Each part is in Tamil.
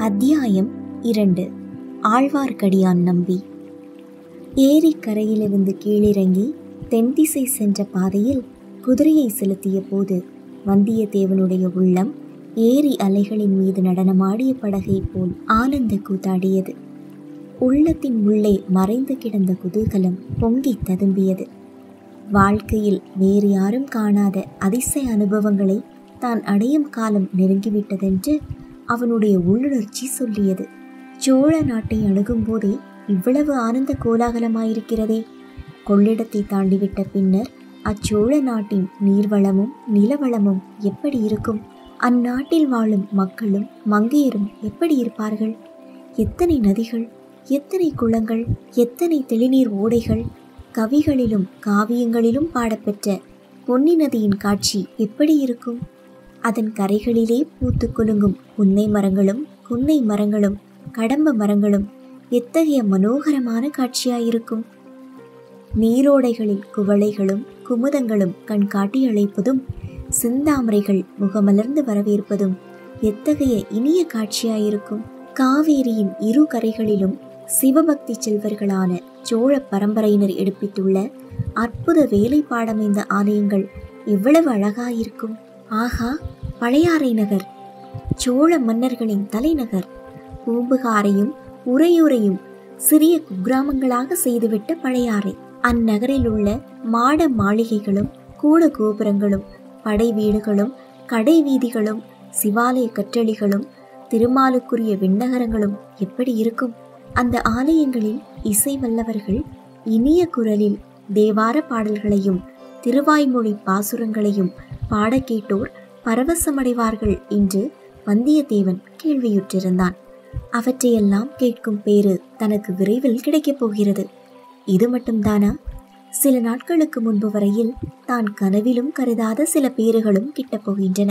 அத்தியாயம் இரண்டு ஆழ்வார்க்கடியான் நம்பி ஏரிக்கரையிலிருந்து கீழிறங்கி தென்திசை சென்ற பாதையில் குதிரையை செலுத்திய போது வந்தியத்தேவனுடைய உள்ளம் ஏரி அலைகளின் மீது நடனமாடிய படகை போல் ஆனந்த கூத்தாடியது உள்ளத்தின் உள்ளே மறைந்து கிடந்த குதூகலம் பொங்கி ததும்பியது வாழ்க்கையில் வேறு யாரும் காணாத அதிசய அனுபவங்களை தான் அடையும் காலம் நெருங்கிவிட்டதென்று அவனுடைய உள்ளுணர்ச்சி சொல்லியது சோழ நாட்டை அணுகும் போதே இவ்வளவு ஆனந்த கோலாகலமாயிருக்கிறதே கொள்ளிடத்தை தாண்டிவிட்ட பின்னர் அச்சோழ நாட்டின் நீர்வளமும் நிலவளமும் எப்படி இருக்கும் அந்நாட்டில் வாழும் மக்களும் மங்கையரும் எப்படி இருப்பார்கள் எத்தனை நதிகள் எத்தனை குளங்கள் எத்தனை தெளிநீர் ஓடைகள் கவிகளிலும் காவியங்களிலும் பாடப்பெற்ற பொன்னி நதியின் காட்சி எப்படி இருக்கும் அதன் கரைகளிலே பூத்து குலுங்கும் புன்னை மரங்களும் குன்னை மரங்களும் கடம்ப மரங்களும் எத்தகைய மனோகரமான காட்சியாயிருக்கும் நீரோடைகளில் குவளைகளும் குமுதங்களும் கண் காட்டி அழைப்பதும் செந்தாமரைகள் முகமலர்ந்து வரவேற்பதும் எத்தகைய இனிய காட்சியாயிருக்கும் காவேரியின் இரு கரைகளிலும் சிவபக்தி செல்வர்களான சோழ பரம்பரையினர் எடுப்பித்துள்ள அற்புத வேலைப்பாடமைந்த ஆலயங்கள் எவ்வளவு அழகாயிருக்கும் ஆகா பழையாறை நகர் சோழ மன்னர்களின் தலைநகர் பூம்புகாரையும் உறையூரையும் சிறிய குக்கிராமங்களாக செய்துவிட்ட பழையாறை அந்நகரில் உள்ள மாட மாளிகைகளும் கூட கோபுரங்களும் படை வீடுகளும் கடை வீதிகளும் சிவாலய கற்றளிகளும் திருமாலுக்குரிய விண்ணகரங்களும் எப்படி இருக்கும் அந்த ஆலயங்களில் இசை வல்லவர்கள் இனிய குரலில் தேவார பாடல்களையும் திருவாய்மொழி பாசுரங்களையும் பாட கேட்டோர் பரவசமடைவார்கள் என்று வந்தியத்தேவன் கேள்வியுற்றிருந்தான் அவற்றையெல்லாம் கேட்கும் பேறு தனக்கு விரைவில் கிடைக்கப் போகிறது இது மட்டும்தானா சில நாட்களுக்கு முன்பு வரையில் தான் கனவிலும் கருதாத சில பேறுகளும் கிட்டப் போகின்றன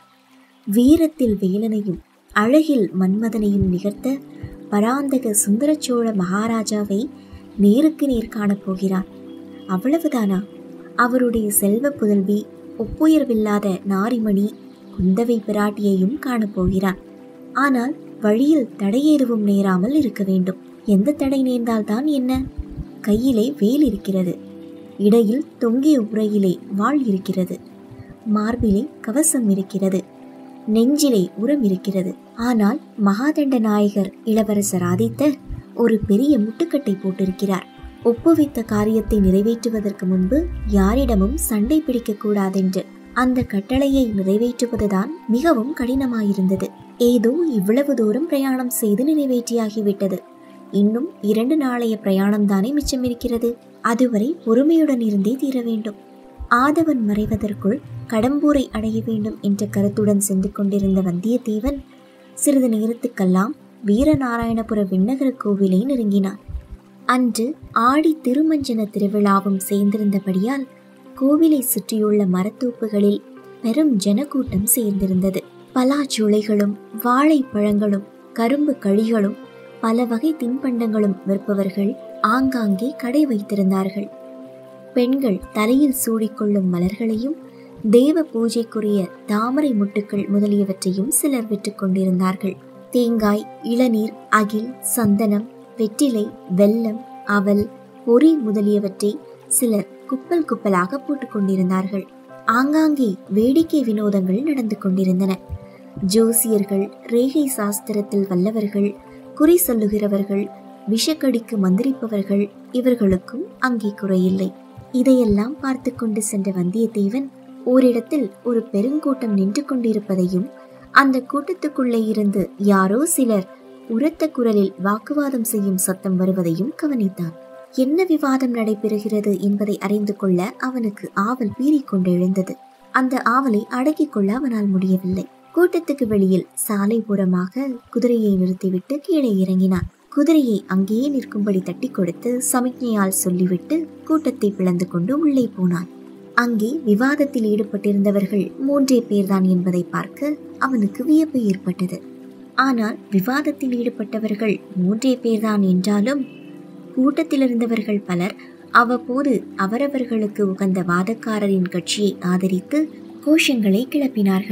வீரத்தில் வேலனையும் அழகில் மன்மதனையும் நிகழ்த்த பராந்தக சுந்தரச்சோழ மகாராஜாவை நேருக்கு நேர் காணப்போகிறார் அவ்வளவுதானா அவருடைய செல்வ புதல்வி ஒப்புயர்வில்லாத நாரிமணி குந்தவை பிராட்டியையும் காணப்போகிறான் ஆனால் வழியில் தடையேதுவும் நேராமல் இருக்க வேண்டும் எந்த தடை நேர்ந்தால்தான் என்ன கையிலே வேல் இருக்கிறது இடையில் தொங்கிய உரையிலே வாள் இருக்கிறது மார்பிலே கவசம் இருக்கிறது நெஞ்சிலே உரம் இருக்கிறது ஆனால் மகாதண்ட நாயகர் இளவரசர் ஆதித்தர் ஒரு பெரிய முட்டுக்கட்டை போட்டிருக்கிறார் ஒப்புவித்த காரியத்தை நிறைவேற்றுவதற்கு முன்பு யாரிடமும் சண்டை பிடிக்கக் கூடாதென்று அந்த கட்டளையை நிறைவேற்றுவதுதான் மிகவும் கடினமாயிருந்தது ஏதோ இவ்வளவு தூரம் பிரயாணம் செய்து நிறைவேற்றியாகிவிட்டது இன்னும் இரண்டு நாளைய பிரயாணம்தானே மிச்சமிருக்கிறது அதுவரை பொறுமையுடன் இருந்தே தீர வேண்டும் ஆதவன் மறைவதற்குள் கடம்பூரை அடைய வேண்டும் என்ற கருத்துடன் சென்று கொண்டிருந்த வந்தியத்தேவன் சிறிது நேரத்துக்கெல்லாம் வீரநாராயணபுர விண்ணகர கோவிலை நெருங்கினான் அன்று ஆடி திருமஞ்சன திருவிழாவும் சேர்ந்திருந்தபடியால் கோவிலை சுற்றியுள்ள மரத்தோப்புகளில் பெரும் ஜனக்கூட்டம் சேர்ந்திருந்தது பலாச்சோலைகளும் வாழைப்பழங்களும் கரும்பு கழிகளும் பல வகை தின்பண்டங்களும் விற்பவர்கள் ஆங்காங்கே கடை வைத்திருந்தார்கள் பெண்கள் தலையில் சூடிக்கொள்ளும் மலர்களையும் தேவ பூஜைக்குரிய தாமரை முட்டுக்கள் முதலியவற்றையும் சிலர் விற்று கொண்டிருந்தார்கள் தேங்காய் இளநீர் அகில் சந்தனம் வெற்றிலை வெல்லம் அவல் பொறி முதலியவற்றை சிலர் குப்பல் குப்பலாக போட்டுக் கொண்டிருந்தார்கள் ஆங்காங்கே வேடிக்கை வினோதங்கள் நடந்து கொண்டிருந்தன ஜோசியர்கள் ரேகை சாஸ்திரத்தில் வல்லவர்கள் குறி சொல்லுகிறவர்கள் விஷக்கடிக்கு மந்திரிப்பவர்கள் இவர்களுக்கும் அங்கே குறையில்லை இதையெல்லாம் பார்த்து கொண்டு சென்ற வந்தியத்தேவன் ஓரிடத்தில் ஒரு பெருங்கூட்டம் நின்று கொண்டிருப்பதையும் அந்த கூட்டத்துக்குள்ளே இருந்து யாரோ சிலர் உரத்த குரலில் வாக்குவாதம் செய்யும் சத்தம் வருவதையும் கவனித்தான் என்ன விவாதம் நடைபெறுகிறது என்பதை அறிந்து கொள்ள அவனுக்கு ஆவல் பீறிக்கொண்டு எழுந்தது அந்த ஆவலை அடக்கிக் கொள்ள அவனால் முடியவில்லை கூட்டத்துக்கு வெளியில் சாலை புறமாக குதிரையை நிறுத்திவிட்டு கீழே இறங்கினான் குதிரையை அங்கேயே நிற்கும்படி தட்டி கொடுத்து சமிக்ஞையால் சொல்லிவிட்டு கூட்டத்தை பிளந்து கொண்டு உள்ளே போனான் அங்கே விவாதத்தில் ஈடுபட்டிருந்தவர்கள் மூன்றே பேர்தான் என்பதை பார்க்க அவனுக்கு வியப்பு ஏற்பட்டது ஆனால் விவாதத்தில் ஈடுபட்டவர்கள் மூன்றே பேர்தான் என்றாலும் கூட்டத்தில் இருந்தவர்கள் பலர் அவ்வப்போது அவரவர்களுக்கு உகந்த வாதக்காரரின் கட்சியை ஆதரித்து கோஷங்களை கிளப்பினார்கள்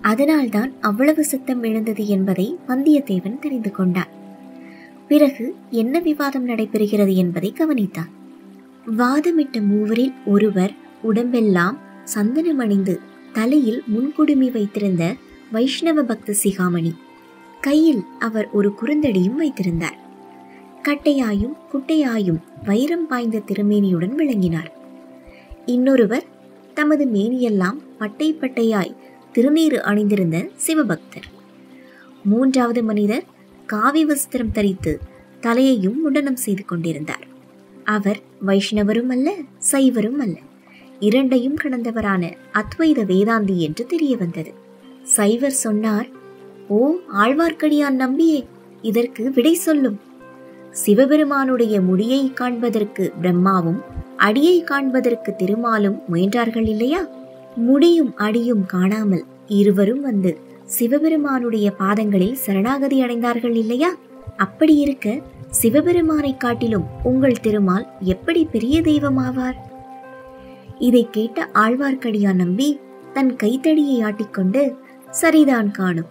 அதனால்தான் அவ்வளவு சத்தம் எழுந்தது என்பதை வந்தியத்தேவன் தெரிந்து கொண்டான் பிறகு என்ன விவாதம் நடைபெறுகிறது என்பதை கவனித்தான் வாதமிட்ட மூவரில் ஒருவர் உடம்பெல்லாம் சந்தனம் அணிந்து தலையில் முன்குடுமி வைத்திருந்த வைஷ்ணவ பக்த சிகாமணி கையில் அவர் ஒரு குறுந்தடியும் வைத்திருந்தார் கட்டையாயும் குட்டையாயும் வைரம் பாய்ந்த திருமேனியுடன் விளங்கினார் இன்னொருவர் தமது மேனியெல்லாம் பட்டை பட்டையாய் திருநீறு அணிந்திருந்த சிவபக்தர் மூன்றாவது மனிதர் காவி வஸ்திரம் தரித்து தலையையும் முண்டனம் செய்து கொண்டிருந்தார் அவர் வைஷ்ணவரும் அல்ல சைவரும் அல்ல இரண்டையும் கடந்தவரான அத்வைத வேதாந்தி என்று தெரிய வந்தது சைவர் சொன்னார் ஓ ஆழ்வார்க்கடியான் நம்பியே இதற்கு விடை சொல்லும் சிவபெருமானுடைய முடியை காண்பதற்கு பிரம்மாவும் அடியை காண்பதற்கு திருமாலும் முயன்றார்கள் இல்லையா முடியும் அடியும் காணாமல் இருவரும் வந்து சிவபெருமானுடைய பாதங்களில் சரணாகதி அடைந்தார்கள் இல்லையா அப்படி இருக்க சிவபெருமானை காட்டிலும் உங்கள் திருமால் எப்படி பெரிய தெய்வமாவார் இதை கேட்ட ஆழ்வார்க்கடியான் நம்பி தன் கைத்தடியை ஆட்டிக்கொண்டு சரிதான் காணும்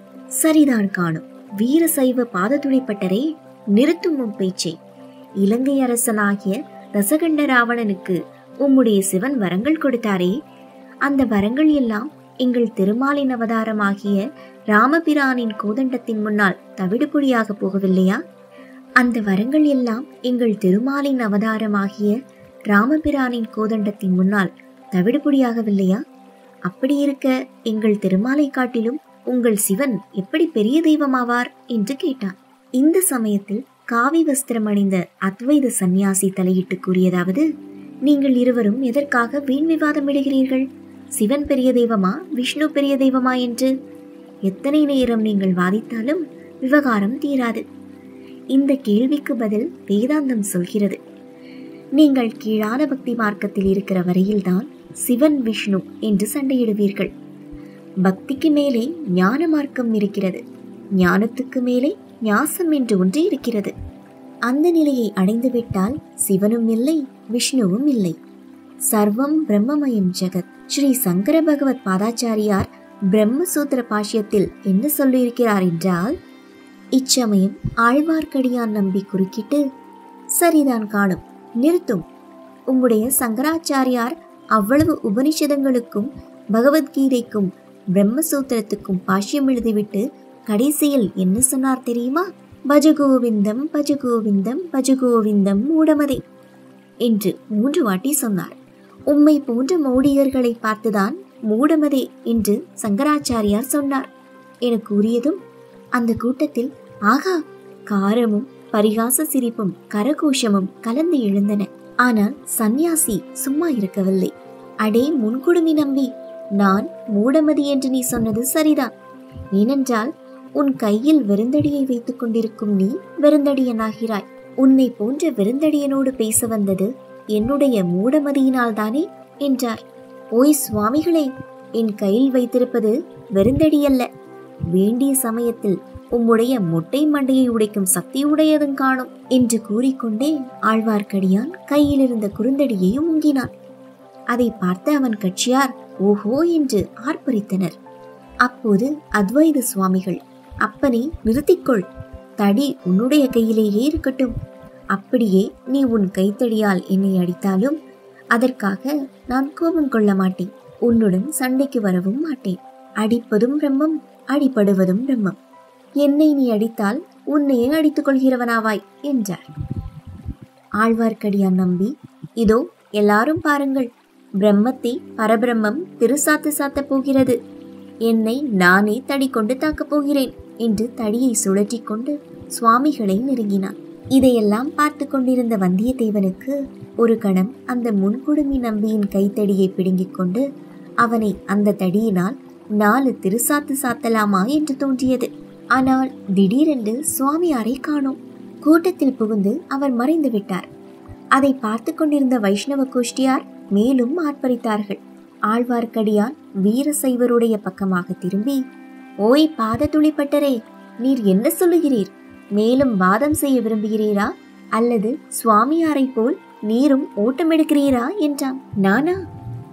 சரிதான் காணும் வீர சைவ பாதத்துடைப்பட்டரே நிறுத்தும் உம் பேச்சை இலங்கை அரசனாகிய ரசகண்ட ராவணனுக்கு உம்முடைய சிவன் வரங்கள் கொடுத்தாரே அந்த வரங்கள் எல்லாம் எங்கள் திருமாலின் அவதாரமாகிய ராமபிரானின் கோதண்டத்தின் முன்னால் தவிடுபொடியாக போகவில்லையா அந்த வரங்கள் எல்லாம் எங்கள் திருமாலின் அவதாரமாகிய ராமபிரானின் கோதண்டத்தின் முன்னால் தவிடுபொடியாகவில்லையா அப்படி இருக்க எங்கள் திருமாலை காட்டிலும் உங்கள் சிவன் எப்படி பெரிய தெய்வமாவார் என்று கேட்டான் இந்த சமயத்தில் காவி வஸ்திரம் அணிந்த அத்வைத சந்நியாசி தலையிட்டு கூறியதாவது நீங்கள் இருவரும் எதற்காக வீண் விவாதம் இடுகிறீர்கள் சிவன் பெரிய தெய்வமா விஷ்ணு பெரிய தெய்வமா என்று எத்தனை நேரம் நீங்கள் வாதித்தாலும் விவகாரம் தீராது இந்த கேள்விக்கு பதில் வேதாந்தம் சொல்கிறது நீங்கள் கீழான பக்தி மார்க்கத்தில் இருக்கிற வரையில்தான் சிவன் விஷ்ணு என்று சண்டையிடுவீர்கள் பக்திக்கு மேலே ஞான மார்க்கம் இருக்கிறது ஞானத்துக்கு மேலே ஞாசம் என்று ஒன்று இருக்கிறது அந்த நிலையை அடைந்துவிட்டால் சிவனும் இல்லை விஷ்ணுவும் இல்லை சர்வம் பிரம்மமயம் ஜெகத் ஸ்ரீ சங்கர பகவத் பாதாச்சாரியார் பிரம்மசூத்திர பாஷ்யத்தில் என்ன சொல்லியிருக்கிறார் என்றால் இச்சமயம் ஆழ்வார்க்கடியான் நம்பி குறுக்கிட்டு சரிதான் காணும் நிறுத்தும் உம்முடைய சங்கராச்சாரியார் அவ்வளவு உபனிஷதங்களுக்கும் பகவத்கீதைக்கும் பிரம்மசூத்திரத்துக்கும் பாஷ்யம் எழுதிவிட்டு கடைசியில் என்ன சொன்னார் தெரியுமா பஜகோவிந்தம் பஜகோவிந்தம் பஜகோவிந்தம் மூடமதே என்று மூன்று வாட்டி சொன்னார் உம்மை போன்ற மௌடியர்களை பார்த்துதான் மூடமதே என்று சங்கராச்சாரியார் சொன்னார் என கூறியதும் அந்த கூட்டத்தில் ஆகா காரமும் பரிகாச சிரிப்பும் கரகோஷமும் கலந்து எழுந்தன ஆனால் சந்நியாசி சும்மா இருக்கவில்லை அடே முன்குடுமி நம்பி நான் மூடமதி என்று நீ சொன்னது சரிதான் ஏனென்றால் உன் கையில் வெறுந்தடியை வைத்துக் கொண்டிருக்கும் நீ வெறுந்தடியனாகிறாய் உன்னை போன்ற வெறுந்தடியனோடு பேச வந்தது என்னுடைய மூடமதியினால் தானே என்றார் ஓய் சுவாமிகளே என் கையில் வைத்திருப்பது வெறுந்தடியல்ல வேண்டிய சமயத்தில் உம்முடைய மொட்டை மண்டையை உடைக்கும் சக்தியுடையதும் காணும் என்று கூறிக்கொண்டே ஆழ்வார்க்கடியான் கையில் இருந்த குறுந்தடியை உங்கினான் அதை பார்த்த அவன் கட்சியார் ஓஹோ என்று ஆர்ப்பரித்தனர் அப்போது அத்வைத சுவாமிகள் அப்பனே நிறுத்திக்கொள் தடி உன்னுடைய கையிலேயே இருக்கட்டும் அப்படியே நீ உன் கைத்தடியால் என்னை அடித்தாலும் அதற்காக நான் கோபம் கொள்ள மாட்டேன் உன்னுடன் சண்டைக்கு வரவும் மாட்டேன் அடிப்பதும் பிரம்மம் அடிபடுவதும் பிரம்மம் என்னை நீ அடித்தால் உன்னையே அடித்துக் கொள்கிறவனாவாய் என்றார் ஆழ்வார்க்கடியான் நம்பி இதோ எல்லாரும் பாருங்கள் பிரம்மத்தை பரபிரம்மம் திருசாத்து சாத்தப் போகிறது என்னை நானே தடி கொண்டு தாக்கப் போகிறேன் என்று தடியை சுழற்றிக் கொண்டு சுவாமிகளை நெருங்கினான் இதையெல்லாம் பார்த்து கொண்டிருந்த வந்தியத்தேவனுக்கு ஒரு கணம் அந்த முன்குடுமி நம்பியின் கைத்தடியை பிடுங்கிக் கொண்டு அவனை அந்த தடியினால் நாலு திருசாத்து சாத்தலாமா என்று தோன்றியது ஆனால் திடீரென்று சுவாமியாரை காணோம் கூட்டத்தில் புகுந்து அவர் மறைந்து விட்டார் அதை பார்த்து கொண்டிருந்த வைஷ்ணவ கோஷ்டியார் மேலும் ஆர்ப்பரித்தார்கள் ஆழ்வார்க்கடியான் வீரசைவருடைய பக்கமாக திரும்பி ஓய் பாத துளிப்பட்டரே நீர் என்ன சொல்லுகிறீர் மேலும் வாதம் செய்ய விரும்புகிறீரா அல்லது சுவாமியாரை போல் நீரும் ஓட்டம் எடுக்கிறீரா என்றான் நானா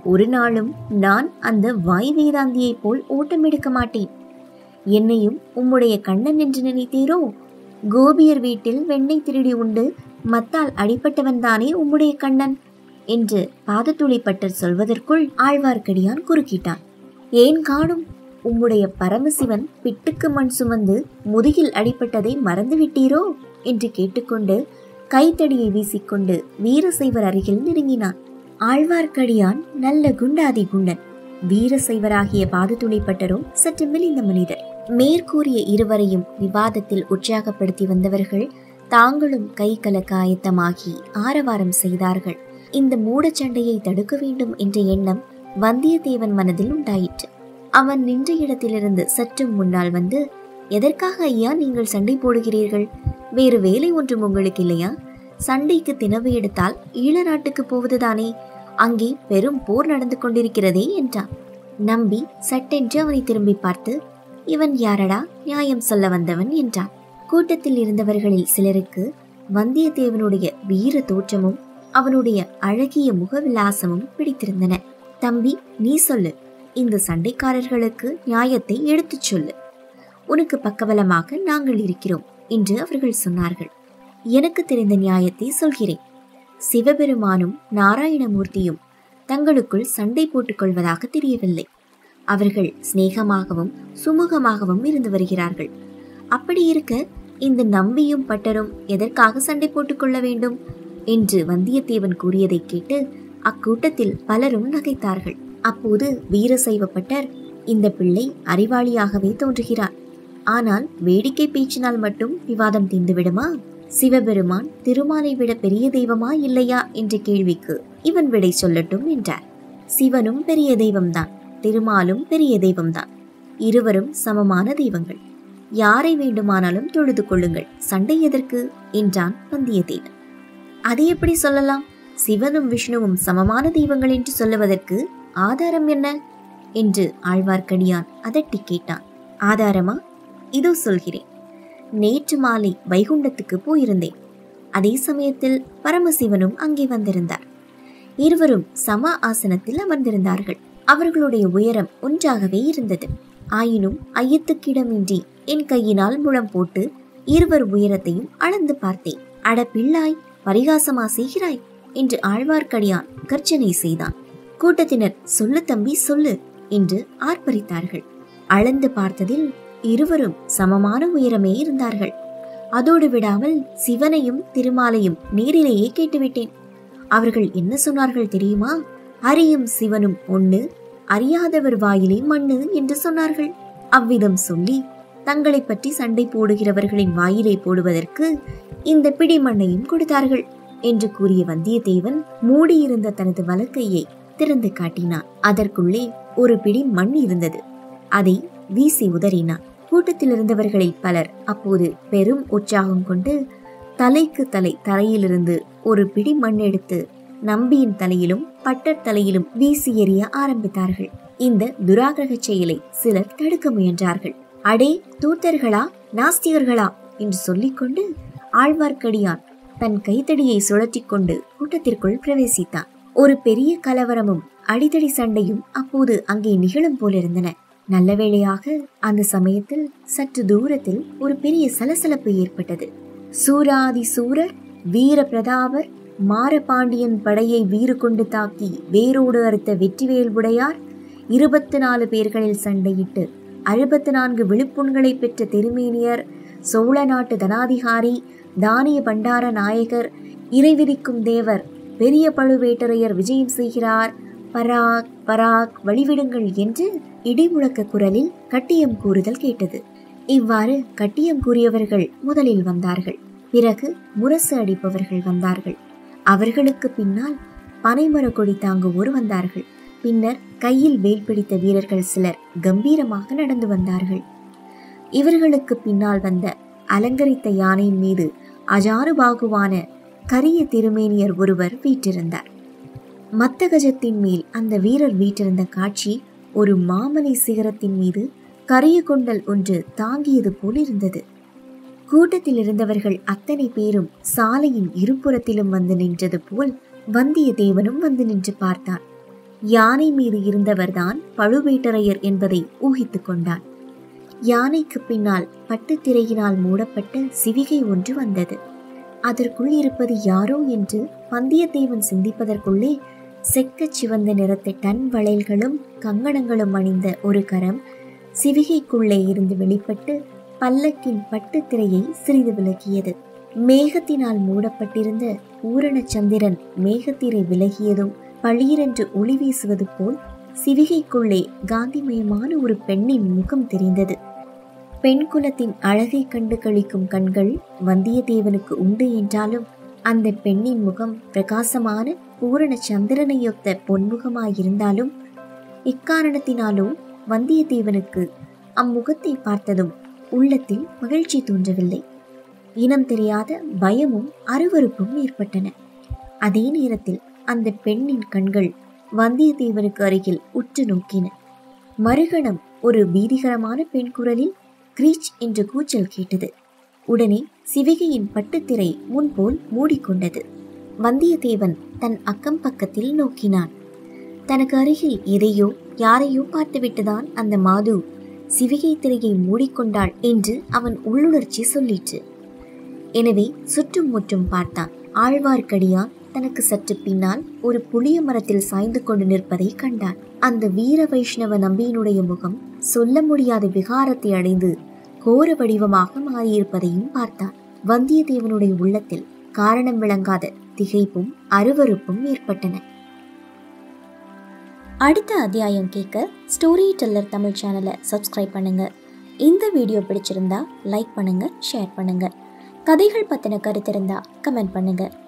ஒரு நாளும் நான் அந்த வாய் வேதாந்தியைப் போல் ஓட்டம் எடுக்க மாட்டேன் என்னையும் உம்முடைய கண்ணன் என்று நினைத்தீரோ கோபியர் வீட்டில் வெண்ணெய் திருடி உண்டு மத்தால் அடிப்பட்டவன் தானே உம்முடைய கண்ணன் என்று பாதத்துளிப்பட்டர் சொல்வதற்குள் ஆழ்வார்க்கடியான் குறுக்கிட்டான் ஏன் காணும் உம்முடைய பரமசிவன் பிட்டுக்கு மண் சுமந்து முதுகில் அடிப்பட்டதை மறந்துவிட்டீரோ என்று கேட்டுக்கொண்டு கைத்தடியை வீசிக்கொண்டு வீரசைவர் அருகில் நெருங்கினான் ஆழ்வார்க்கடியான் நல்ல குண்டாதி குண்டன் வீரசைவராகிய பாதத்துளிப்பட்டரும் சற்று மெலிந்த மனிதர் மேற்கூறிய இருவரையும் விவாதத்தில் உற்சாகப்படுத்தி வந்தவர்கள் தாங்களும் கை கலக்க ஆயத்தமாகி ஆரவாரம் செய்தார்கள் இந்த மூடச்சண்டையை தடுக்க வேண்டும் என்ற எண்ணம் வந்தியத்தேவன் மனதில் உண்டாயிற்று அவன் நின்ற இடத்திலிருந்து சற்று முன்னால் வந்து எதற்காக ஐயா நீங்கள் சண்டை போடுகிறீர்கள் வேறு வேலை ஒன்றும் உங்களுக்கு இல்லையா சண்டைக்கு தினவு எடுத்தால் ஈழ நாட்டுக்கு போவதுதானே அங்கே பெரும் போர் நடந்து கொண்டிருக்கிறதே என்றான் நம்பி சட்டென்று அவனை திரும்பி பார்த்து இவன் யாரடா நியாயம் சொல்ல வந்தவன் என்றான் கூட்டத்தில் இருந்தவர்களில் சிலருக்கு வந்தியத்தேவனுடைய வீர தோற்றமும் அவனுடைய அழகிய முகவிலாசமும் பிடித்திருந்தன தம்பி நீ சொல்லு இந்த சண்டைக்காரர்களுக்கு நியாயத்தை எடுத்துச் சொல்லு உனக்கு பக்கபலமாக நாங்கள் இருக்கிறோம் என்று அவர்கள் சொன்னார்கள் எனக்கு தெரிந்த நியாயத்தை சொல்கிறேன் சிவபெருமானும் நாராயணமூர்த்தியும் தங்களுக்குள் சண்டை போட்டுக் கொள்வதாக தெரியவில்லை அவர்கள் சிநேகமாகவும் சுமூகமாகவும் இருந்து வருகிறார்கள் அப்படி இருக்க இந்த நம்பியும் பட்டரும் எதற்காக சண்டை போட்டுக்கொள்ள வேண்டும் என்று வந்தியத்தேவன் கூறியதை கேட்டு அக்கூட்டத்தில் பலரும் நகைத்தார்கள் அப்போது வீரசைவ பட்டர் இந்த பிள்ளை அறிவாளியாகவே தோன்றுகிறார் ஆனால் வேடிக்கை பேச்சினால் மட்டும் விவாதம் தீர்ந்துவிடுமா சிவபெருமான் திருமாலை விட பெரிய தெய்வமா இல்லையா என்ற கேள்விக்கு இவன் விடை சொல்லட்டும் என்றார் சிவனும் பெரிய தெய்வம்தான் திருமாலும் பெரிய தெய்வம்தான் இருவரும் சமமான தெய்வங்கள் யாரை வேண்டுமானாலும் தொழுது கொள்ளுங்கள் சண்டை எதற்கு என்றான் வந்தியத்தேவன் அதை எப்படி சொல்லலாம் சிவனும் விஷ்ணுவும் சமமான தெய்வங்கள் என்று சொல்லுவதற்கு ஆதாரம் என்ன என்று ஆழ்வார்க்கடியான் அதட்டி கேட்டான் ஆதாரமா இதோ சொல்கிறேன் நேற்று மாலை வைகுண்டத்துக்கு போயிருந்தேன் அதே சமயத்தில் பரமசிவனும் அங்கே வந்திருந்தார் இருவரும் சம ஆசனத்தில் அமர்ந்திருந்தார்கள் அவர்களுடைய உயரம் ஒன்றாகவே இருந்தது ஆயினும் ஐயத்துக்கிடமின்றி என் கையினால் முழம் போட்டு இருவர் உயரத்தையும் அளந்து பார்த்தேன் அட பிள்ளாய் பரிகாசமா செய்கிறாய் என்று ஆழ்வார்க்கடியான் கர்ச்சனை செய்தான் கூட்டத்தினர் சொல்லு தம்பி சொல்லு என்று ஆர்ப்பரித்தார்கள் அளந்து பார்த்ததில் இருவரும் சமமான உயரமே இருந்தார்கள் அதோடு விடாமல் சிவனையும் திருமாலையும் நேரிலேயே கேட்டுவிட்டேன் அவர்கள் என்ன சொன்னார்கள் தெரியுமா அறியும் சிவனும் ஒண்ணு அறியாதவர் வாயிலே மண்ணு என்று சொன்னார்கள் அவ்விதம் சொல்லி தங்களை பற்றி சண்டை போடுகிறவர்களின் வாயிலை போடுவதற்கு இந்த பிடி மண்ணையும் கொடுத்தார்கள் என்று கூறிய வந்தியத்தேவன் மூடியிருந்த தனது வலக்கையை திறந்து காட்டினான் அதற்குள்ளே ஒரு பிடி மண் இருந்தது அதை வீசி உதறினான் கூட்டத்தில் இருந்தவர்களில் பலர் அப்போது பெரும் உற்சாகம் கொண்டு தலைக்கு தலை தரையிலிருந்து ஒரு பிடி மண் எடுத்து நம்பியின் தலையிலும் பட்டர் தலையிலும் வீசி எறிய ஆரம்பித்தார்கள் இந்த துராகிரக செயலை சிலர் தடுக்க முயன்றார்கள் அடே தூத்தர்களா நாஸ்திகர்களா என்று சொல்லிக்கொண்டு ஆழ்வார்க்கடியான் தன் கைத்தடியை சுழற்றிக் கொண்டு கூட்டத்திற்குள் பிரவேசித்தான் ஒரு பெரிய கலவரமும் அடிதடி சண்டையும் அப்போது அங்கே நிகழும் போலிருந்தன நல்ல வேளையாக அந்த சமயத்தில் சற்று தூரத்தில் ஒரு பெரிய சலசலப்பு ஏற்பட்டது சூராதி சூரர் வீர பிரதாபர் மாரபாண்டியன் படையை வீறு கொண்டு தாக்கி வேரோடு அறுத்த வெற்றிவேல் உடையார் இருபத்து நாலு பேர்களில் சண்டையிட்டு அறுபத்து நான்கு விழுப்புண்களை பெற்ற திருமேனியர் சோழ நாட்டு தனாதிகாரி தானிய பண்டார நாயகர் இறைவிதிக்கும் தேவர் பெரிய பழுவேட்டரையர் விஜயம் செய்கிறார் பராக் பராக் வழிவிடுங்கள் என்று இடிமுழக்க குரலில் கட்டியம் கூறுதல் கேட்டது இவ்வாறு கட்டியம் கூறியவர்கள் முதலில் வந்தார்கள் பிறகு முரசு அடிப்பவர்கள் வந்தார்கள் அவர்களுக்கு பின்னால் பனைமர கொடி தாங்குவோர் வந்தார்கள் பின்னர் கையில் வேல் பிடித்த வீரர்கள் சிலர் கம்பீரமாக நடந்து வந்தார்கள் இவர்களுக்கு பின்னால் வந்த அலங்கரித்த யானையின் மீது அஜானுபாகுவான கரிய திருமேனியர் ஒருவர் வீற்றிருந்தார் மத்தகஜத்தின் மேல் அந்த வீரர் வீற்றிருந்த காட்சி ஒரு மாமலை சிகரத்தின் மீது கரிய கொண்டல் ஒன்று தாங்கியது போல் இருந்தது கூட்டத்தில் இருந்தவர்கள் அத்தனை பேரும் சாலையின் இருபுறத்திலும் வந்து நின்றது போல் வந்தியத்தேவனும் வந்து நின்று பார்த்தான் யானை மீது இருந்தவர்தான் பழுவேட்டரையர் என்பதை ஊகித்துக் கொண்டான் யானைக்கு பின்னால் பட்டுத் திரையினால் மூடப்பட்ட சிவிகை ஒன்று வந்தது அதற்குள் இருப்பது யாரோ என்று வந்தியத்தேவன் சிந்திப்பதற்குள்ளே செக்கச் சிவந்த நிறத்தை டன் வளையல்களும் கங்கணங்களும் அணிந்த ஒரு கரம் சிவிகைக்குள்ளே இருந்து வெளிப்பட்டு பல்லக்கின் பட்டுத் திரையை சிறிது விலக்கியது மேகத்தினால் மூடப்பட்டிருந்த பூரண சந்திரன் மேகத்திரை விலகியதும் பளீரென்று ஒளி வீசுவது போல் சிவிகைக்குள்ளே காந்திமயமான ஒரு பெண்ணின் முகம் தெரிந்தது பெண் குலத்தின் அழகை கண்டு கழிக்கும் கண்கள் வந்தியத்தேவனுக்கு உண்டு என்றாலும் அந்த பெண்ணின் முகம் பிரகாசமான பூரண சந்திரனையொத்த பொன்முகமாயிருந்தாலும் இக்காரணத்தினாலோ வந்தியத்தேவனுக்கு அம்முகத்தை பார்த்ததும் உள்ளத்தில் மகிழ்ச்சி தோன்றவில்லை இனம் தெரியாத பயமும் அருவருப்பும் ஏற்பட்டன அதே நேரத்தில் அந்த பெண்ணின் கண்கள் வந்தியத்தேவனுக்கு அருகில் உற்று நோக்கின மறுகணம் ஒரு பீதிகரமான பெண் குரலில் கிரீச் என்ற கூச்சல் கேட்டது உடனே சிவிகையின் பட்டுத்திரை முன்போல் மூடிக்கொண்டது வந்தியத்தேவன் தன் அக்கம் பக்கத்தில் நோக்கினான் தனக்கு அருகில் எதையோ யாரையோ பார்த்துவிட்டுதான் அந்த மாது சிவிகை திரையை மூடிக்கொண்டாள் என்று அவன் உள்ளுணர்ச்சி சொல்லிற்று எனவே சுற்றும் முற்றும் பார்த்தான் ஆழ்வார்க்கடியான் தனக்கு சற்று பின்னால் ஒரு புளிய மரத்தில் சாய்ந்து கொண்டு நிற்பதை கண்டான் அந்த வீர வைஷ்ணவ நம்பியினுடைய முகம் சொல்ல முடியாத விகாரத்தை அடைந்து கோர வடிவமாக மாறியிருப்பதையும் பார்த்தான் வந்தியத்தேவனுடைய உள்ளத்தில் காரணம் விளங்காத திகைப்பும் அருவருப்பும் ஏற்பட்டன அடுத்த அத்தியாயம் கேட்க ஸ்டோரி டெல்லர் தமிழ் சேனலை சப்ஸ்கிரைப் பண்ணுங்க இந்த வீடியோ பிடிச்சிருந்தா லைக் பண்ணுங்க ஷேர் பண்ணுங்க கதைகள் பற்றின கருத்து இருந்தா கமெண்ட் பண்ணுங்க